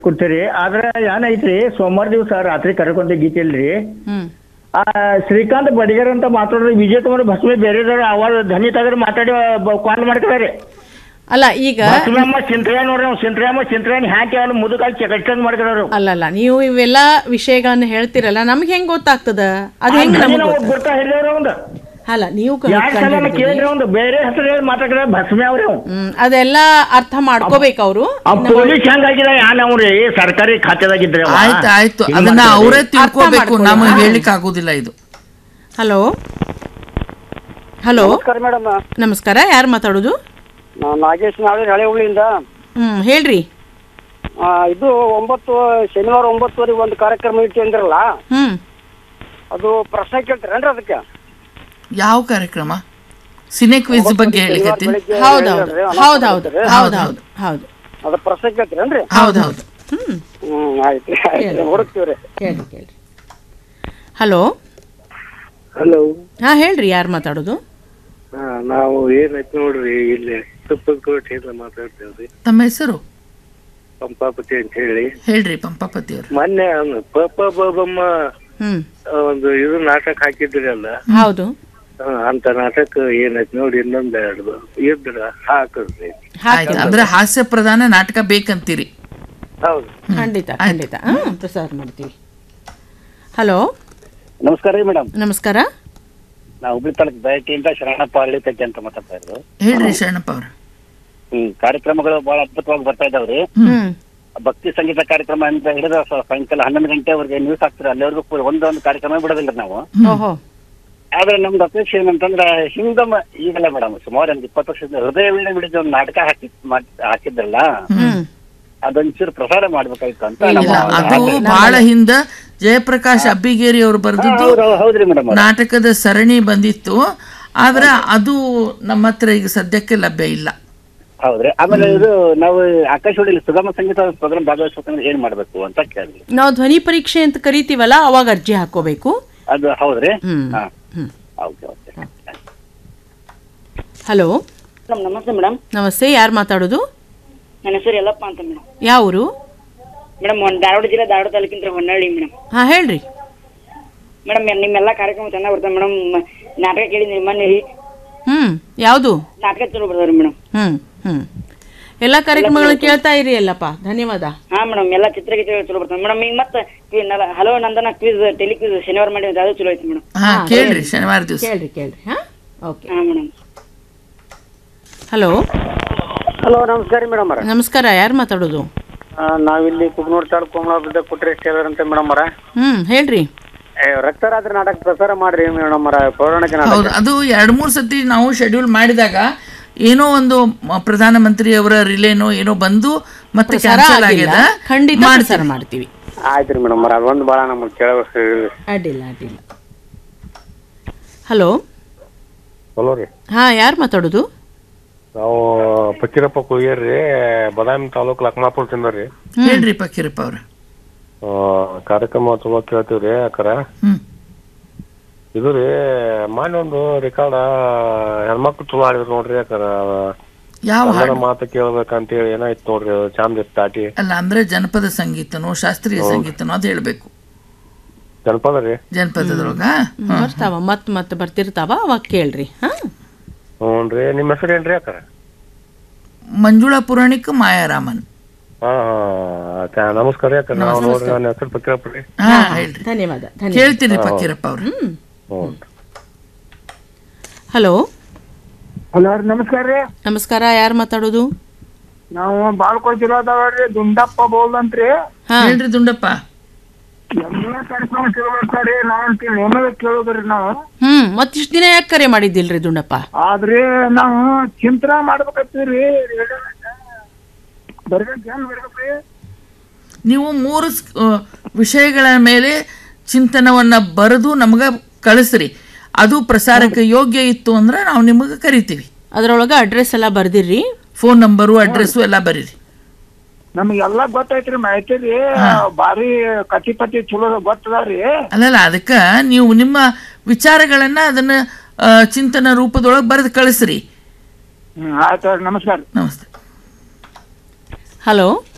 ಕೊಡ್ತೀರಿ ಆದ್ರೆ ಏನೈತ್ರಿ ಸೋಮವಾರ ದಿವಸ ರಾತ್ರಿ ಕರ್ಕೊಂತ ಗೀತಿಲ್ರಿ ಹ್ಮ್ ಆ ಶ್ರೀಕಾಂತ್ ಬಡಿಗರ್ ಅಂತ ಮಾತಾಡ್ರಿ ವಿಜಯ್ ಕುಮಾರ್ ಭಸ್ಮೆ ಬೇರೆ ಅವಾಗ ಧನಿ ತೆಗೆದು ಮಾತಾಡಿ ಕಾಲ್ ಮಾಡ್ತಾರೆ ಅಲ್ಲ ಈಗ ಭಸ್ಮಮ್ಮ ಸಿಂತ್ರ್ಯ ನೋಡ್ರಿ ಅವ್ನು ಸಿಂತ್ರ್ಯಮ್ಮ ಸಿಂತ್ರ್ಯನ್ ಹ್ಯಾಕಿ ಅವ್ನು ಮುದುಕಾಗಿ ಚೆಕಸ್ಟನ್ ಮಾಡ್ಕೊಳ್ಳೋರು ಅಲ್ಲಲ್ಲ ನೀವು ಇವೆಲ್ಲ ವಿಷಯಗಳನ್ನ ಹೇಳ್ತಿರಲ್ಲ ನಮ್ಗೆ ಹೆಂಗ್ ಗೊತ್ತಾಗ್ತದ ಅದ್ ಹೆಂಗ್ ನಮ್ಗೆ ಗೊತ್ತ- ಗುರ್ತ ಹಿಡಿದವ್ರ ಒಂದು ಅಲ್ಲ ನೀವು ಕ- ಯಾರ ಕಂಡು ಸಲ ಹಿಡಿದಿರಿ. ಕೇಳ್ರಿ ಒಂದು ಬೇರೆ ಹೆಸರು ಹೇಳಿ ಮಾತಾಡಿದ್ರೆ ಭಸ್ಮೆ ಅವ್ರಿ ಅವ್ನು ಹ್ಮ್ ಅದೆಲ್ಲ ಅರ್ಥ ಮಾಡ್ಕೋಬೇಕು ಅವರು ಆ ಪೊಲೀಸ್ ಹೆಂಗಾಗಿಲ್ಲ ಯಾನ್ ಅವ್ರಿ ಸರ್ಕಾರಿ ಖಾತೆದಾಗಿದ್ರೆ ಅವ. ಆಯ್ತು ಆಯ್ತು ಹಿಂಗ್ ಅದನ್ನ ಮಾಡ್ತಾರೆ. ಅವರೇ ತಿಳ್ಕೋಬೇಕು ಮಾಡ್ಕೊಳ್ಳಿ. ನಮಗೆ ಹೇಳಿಕ್ ಆಗೋದಿಲ್ಲ ಇದು ಹಲೋ ಹಲೋ ನಮಸ್ಕಾರ ಮೇಡಮ್ ನಮಸ್ಕಾರ ಯಾರು ಮಾತಾಡೋದು ನಾನು ನಾಗೇಶ್ ನಾಳೆ ಹಳೆ ಹುಳಿಯಿಂದ ಹ್ಮ್ ಹೇಳ್ರಿ ಆ, ಇದು ಒಂಬತ್ತು ಶನಿವಾರ ಒಂಬತ್ತುವರೆಗೆ ಒಂದು ಕಾರ್ಯಕ್ರಮ ಇಟ್ಟು ಅಂದ್ರಲ್ಲ ಹ್ಮ್ ಅದು ಪ್ರಶ್ನೆ ಕೇಳ್ತೀರೇನ್ರಿ ಅದಕ್ಕೆ ಯಾವ ಕಾರ್ಯಕ್ರಮ ಸಿನೆ ಕ್ವಿಜ್ ಬಗ್ಗೆ ಹೇಳಿಕತ್ತೀನಿ ಬೆಳಿಗ್ಗೆ ಹೌದೌದು ಹೇಳಿದ್ರಿ, ಅನೌನ್ಸ್ ಹೌದೌದು ಮಾಡ್ತೀರಿ. ಹೌದೌದು ಹೌದು ಅದು ಪ್ರಶ್ನೆ ಕೇಳ್ತೀರೇನ್ರಿ ಹೌದೌದು ಹ್ಮ್ ಹ್ಮ್ ಆಯ್ತು ಆಯ್ತು ಹುಡುಕ್ತೀವ್ರಿ ಕೇಳ್ರಿ ಕೇಳ್ರಿ ಹಲೋ ಹಲೋ ಹಾ ಹೇಳ್ರಿ ಯಾರು ಮಾತಾಡೋದು ಹಾ ನಾವು ಏನೈತಿ ನೋಡ್ರಿ ಇಲ್ಲಿ ತುಪ್ಪಕೋಟೆಯಿಂದ ಮಾತಾಡ್ತೇವ್ರಿ ತಮ್ಮ ಹೆಸರು ಪಂಪಾಪತಿ ಅಂತ ಹೇಳಿ ಹೇಳ್ರಿ ಪಂಪಾಪತಿ ಅವ್ರು ಮೊನ್ನೆ ಅವ್ನು ಪಪ ಬಬಮ್ಮ ಹ್ಮ್ ಆ, ಒಂದು ಇದು ನಾಟಕ ಹಾಕಿದ್ರಿ ಅಲ್ಲ ಹೌದು ಆ, ಅಂತ ನಾಟಕ ಏನೈತಿ ನೋಡಿ ಇನ್ನೊಂದ್ ಎರಡು ಇದ್ರ ಹಾಕಿದ್ರಿ ಆಯ್ತು ಅಂದ್ರೆ ಹಾಸ್ಯ ಪ್ರಧಾನ ನಾಟಕ ಬೇಕಂತೀರಿ ಹೌದು ಖಂಡಿತ ಖಂಡಿತ ಹ್ಮ್ ಪ್ರಸಾರ ಮಾಡ್ತೀವಿ ಹಲೋ ನಮಸ್ಕಾರ ರೀ ಮೇಡಮ್ ನಮಸ್ಕಾರ ನಾವು ಹುಬ್ಳಿ ತಾಲೂಕು ಬಯಕೆಯಿಂದ ಶರಣಪ್ಪ ಹಳ್ಳಿತಕ್ಕೆ ಅಂತ ಮಾತಾಡ್ತಾ ಇದ್ರು ಹೇಳ್ರಿ ಶರಣಪ್ಪ ಅವ್ರ ಹ್ಮ್ ಕಾರ್ಯಕ್ರಮಗಳು ಬಹಳ ಅದ್ಭುತವಾಗಿ ಬರ್ತಾ ಇದಾವ್ರಿ ಹ್ಮ್ ಭಕ್ತಿ ಸಂಗೀತ ಕಾರ್ಯಕ್ರಮ ಅಂತ ಹಿಡಿದ ಸ- ಸಾಯಂಕಾಲ ಹನ್ನೊಂದು ಗಂಟೆವರೆಗೆ ನ್ಯೂಸ್ ಹಾಕ್ತಾರೆ ಅಲ್ಲಿವರೆಗೂ ಪೂರ ಒಂದೊಂದು ಕಾರ್ಯಕ್ರಮ ಬಿಡೋದಿಲ್ಲ ನಾವು ಓಹೋ ಆದ್ರೆ ನಮ್ದು ಅಪೇಕ್ಷೆ ಏನಂತಂದ್ರೆ ಹಿಂದಮ್ಮ ಈಗಲ್ಲ ಮೇಡಮ್ ಸುಮಾರು ಒಂದು ಇಪ್ಪತ್ತು ವರ್ಷದಿಂದ ಹೃದಯ ವೀಣೆ ಬಿಡಿದ ಒಂದು ನಾಟಕ ಹಾಕಿ ಮಾಡ್- ಹಾಕಿದ್ರಲ್ಲ ಹ್ಮ್ ಅದೊಂಚೂರು ಪ್ರಸಾರ ಮಾಡ್ಬೇಕಾಯ್ತು ಅಂತ ಇಲ್ಲ ನಮ್ಮ ಅದು ಬಹಳ ಹಿಂದ ಜಯಪ್ರಕಾಶ್ ಅಬ್ಬಿಗೇರಿ ಅವರು ಬರೆದದ್ದು ಹೌದು, ಹೌದ್ರಿ ಮೇಡಮ್ ನಾಟಕದ ಸರಣಿ ಬಂದಿತ್ತು ಆದ್ರೆ ಅದು ನಮ್ಮ ಹತ್ರ ಈಗ ಸದ್ಯಕ್ಕೆ ಲಭ್ಯ ಇಲ್ಲ ಹೌದ್ರಿ ಆಮೇಲೆ ಇದು ನಾವು ಆಕಾಶವಾಣಿಯಲ್ಲಿ ಸುಗಮ ಸಂಗೀತ ಪ್ರೋಗ್ರಾಮ್ ಭಾಗವಹಿಸ್ಬೇಕಂದ್ರೆ ಏನ್ ಮಾಡ್ಬೇಕು ಅಂತ ಕೇಳಿದ್ವಿ ನಾವು ಧ್ವನಿ ಪರೀಕ್ಷೆ ಅಂತ ಕರಿತೀವಲ್ಲ ಅವಾಗ ಅರ್ಜಿ ಹಾಕೋಬೇಕು ಅದು ಹೌದ್ರಿ ಹ್ಮ್ ಹಾ ಹ್ಮ್ ಓಕೆ ಓಕೆ ಹಲೋ ಮೇಡಮ್ ನಮಸ್ತೆ ಮೇಡಮ್ ನಮಸ್ತೆ ಯಾರು ಮಾತಾಡೋದು ನನ್ನ ಹೆಸರು ಯಲ್ಲಪ್ಪ ಅಂತ ಮೇಡಮ್ ಯಾವ ಊರು ಮೇಡಮ್ ಒಂದು ಧಾರವಾಡ ಜಿಲ್ಲೆ ಧಾರವಾಡ ತಾಲೂಕಿಂದ ಹೊನ್ನಳ್ಳಿ ಮೇಡಮ್ ಹಾ ಹೇಳ್ರಿ ಮೇಡಮ್ ನಿಮ್ಮೆಲ್ಲ ಕಾರ್ಯಕ್ರಮ ಚೆನ್ನಾಗಿ ಬರ್ತದೆ ಮೇಡಮ್ ನಾಟಕ ಕೇಳಿದ್ರಿ ಮೊನ್ನೆ ರೀ ಹ್ಮ್ ಯಾವುದು ನಾಟಕ ಚಲೋ ಬರ್ತಾರೆ ಮೇಡಮ್ ಹ್ಮ್ ಹ್ಮ್ ಎಲ್ಲ ಕಾರ್ಯಕ್ರಮಗಳನ್ನ ಕೇಳ್ತಾ ಇರಿ ಅಲ್ಲಪ್ಪ ಧನ್ಯವಾದ ಹಾ ಮೇಡಮ್ ಎಲ್ಲ ಚಿತ್ರಗೀತೆ ಚಲೋ ಬರ್ತದೆ ಮೇಡಮ್ ಈಗ ಮತ್ತೆ hello Nandana quiz tele quiz ಶನಿವಾರ ಮಾಡಿ ಅದು ಚಲೋ ಐತಿ ಮೇಡಮ್ ಹಾ ಕೇಳ್ರಿ ಶನಿವಾರ ದಿವಸ ಕೇಳ್ರಿ ಕೇಳ್ರಿ ಹಾ ಓಕೆ ಹಾ ಮೇಡಮ್ ಹಲೋ ಹಲೋ ನಮಸ್ಕಾರ ಮೇಡಮ್ ಅವರ ನಮಸ್ಕಾರ ಯಾರು ಮಾತಾಡೋದು ನಾವಿಲ್ಲಿ ಕುಗ್ನೂರ್ ತಾಲೂಕು ಕೋಮಲಾಪುರದ ಕುಟ್ರೆ ಟೇಲರ್ ಅಂತ ಮೇಡಮ್ ಅವರ ಹ್ಮ್ ಹೇಳ್ರಿ ರಕ್ತರಾತ್ರಿ ನಾಟಕ ಪ್ರಸಾರ ಮಾಡ್ರಿ ಮೇಡಮ್ ಅವರ ಪೌರಾಣಿಕ ನಾಟಕ ಹೌದು ಅದು ಎರಡ್ ಮೂರ್ ಸತಿ ನಾವು ಶೆಡ್ಯೂಲ್ ಮಾಡಿದಾಗ ಏನೋ ಒಂದು ಮ- ಪ್ರಧಾನಮಂತ್ರಿ ಅವರ ರಿಲೇನೋ ಏನೋ ಬಂದು ಮತ್ತೆ ಪ್ರಸಾರ ಕ್ಯಾನ್ಸಲ್ ಆಗಿಲ್ಲ ಆಗಿದೆ ಖಂಡಿತ ಪ್ರಸಾರ ಮಾಡ್ತೀವಿ ಆಯ್ತ್ರಿ ಮೇಡಮ್ ಅವರ ಅದೊಂದು ಭಾಳ ನಮ್ಗೆ ಕೇಳಬೇಕು ಅಡ್ಡಿಲ್ಲ ಅಡ್ಡಿಲ್ಲ ಹಲೋ ಹಲೋ ರೀ ಹಾ ಯಾರು ಮಾತಾಡೋದು ನಾವು ಫಕೀರಪ್ಪ ಕುಯ್ಯರ್ರಿ ಬದಾಮಿ ತಾಲೂಕು ಲಕ್ಮಾಪುರ ತಿಂದ್ರಿ ಹೇಳ್ರಿ ಪಕ್ಕೀರಪ್ಪ ಅವ್ರ ಕಾರ್ಯಕ್ರಮ ಚಲೋ ಕೇಳ್ತೀವ್ರಿ ಅಕ್ಕರ ಹ್ಮ್ ಇದು ರೀ ಮೊನ್ನೆ ಒಂದು ರೆಕಾರ್ಡ ಹೆಣ್ಮಕ್ಳು ಚಲೋ ಆಡಿದ್ರು ನೋಡ್ರಿ ಯಾಕಂದ್ರ ಯಾವ ಕನ್ನಡ ಹಾಡು ಮಾತು ಕೇಳ್ಬೇಕಂತ ಹೇಳಿ ಏನಾಯ್ತು ನೋಡ್ರಿ ಅದು ಚಂದ ಇತ್ತು ದಾಟಿ ಅಲ್ಲ ಅಂದ್ರೆ ಜನಪದ ಸಂಗೀತನೋ ಶಾಸ್ತ್ರೀಯ ಸಂಗೀತನೋ ಅದು ಹೇಳ್ಬೇಕು ಜನಪದ ರೀ ಜನಪದದೊಳಗ ಬರ್ತಾವ ಮತ್ ಮತ್ ಬರ್ತಿರ್ತಾವ ಅವಾಗ ಕೇಳ್ರಿ ಹಾ ಹ್ಞೂನ್ರಿ ನಿಮ್ಮ ಹೆಸರು ಏನ್ರಿ ಅಕ್ಕರ ಮಂಜುಳಾ ಪುರಾಣಿಕ ಮಾಯಾರಾಮನ್ ಹಾ ಹಾ ನಮಸ್ಕಾರ ರೀ ಅಕ್ಕ ನಾವು ನೋಡ್ರಿ ನನ್ನ ಹೆಸರು ಫಕೀರಪ್ಪ ರೀ ಹಾ ಹೇಳ್ರಿ ಧನ್ಯವಾದ ಧನ್ಯವಾದ ಕೇಳ್ತೀನಿ ಪಕ್ಕೀರಪ್ಪ ಅವ್ರು ಹ್ಮ್ ಹ್ಞೂ ಹಲೋ ಹಲೋ ನಮಸ್ಕಾರ ರೀ ನಮಸ್ಕಾರ ಯಾರು ಮಾತಾಡೋದು ನಾವು ಬಾಳ್ಕೋಟ್ ಜಿಲ್ಲಾದವ್ರಿ ದುಂಡಪ್ಪ ಬೋಲ್ದಂತ್ರಿ ಹಾ ಹೇಳ್ರಿ ದುಂಡಪ್ಪ ಎಲ್ಲ ಕಾರ್ಯಕ್ರಮ ಚಲೋ ಬರ್ತಾವ್ರಿ ನಾವಂತ ಏನಾರ ಕೇಳೋದ್ರಿ ನಾವು ಹ್ಮ್ ಮತ್ತಿಷ್ಟು ದಿನ ಯಾಕೆ ಕರೆ ಮಾಡಿದ್ದಿಲ್ರಿ ದುಂಡಪ್ಪ ಆದ್ರೆ ನಾವು ಚಿಂತನ ಮಾಡ್ಬೇಕತ್ತೀವ್ರಿ ಬರ್ಬೇಕು ಏನ್ ಬರ್ಬೇಕ್ರಿ ನೀವು ಮೂರು ಸ್- ಆ, ವಿಷಯಗಳ ಮೇಲೆ ಚಿಂತನವನ್ನ ಬರೆದು ನಮಗ ಕಳಿಸ್ರಿ ಅದು ಪ್ರಸಾರಕ್ಕೆ ಯೋಗ್ಯ ಇತ್ತು ಅಂದ್ರೆ ನಾವು ನಿಮಗೆ ಕರಿತೀವಿ ಅದ್ರೊಳಗ ಅಡ್ರೆಸ್ ಎಲ್ಲ ಬರ್ದಿರ್ರಿ ಫೋನ್ ನಂಬರು ಅಡ್ರೆಸ್ಸು ಎಲ್ಲ ಬರೀರಿ ನಮಗೆಲ್ಲ ಗೊತ್ತೈತ್ರಿ ಮಾಹಿತಿ ರೀ ಬಾರಿ ಕತಿ ಪತಿ ಚಲೋ ಗೊತ್ತದಾವ್ರಿ ಅಲ್ಲಲ್ಲ ಅದಕ್ಕೆ ನೀವು ನಿಮ್ಮ ವಿಚಾರಗಳನ್ನ ಅದನ್ನ ಆ, ಚಿಂತನ ರೂಪದೊಳಗೆ ಬರೆದು ಕಳಿಸ್ರಿ ಹ್ಮ್ ಆಯ್ತು ನಮಸ್ಕಾರ ನಮಸ್ತೆ ಹಲೋ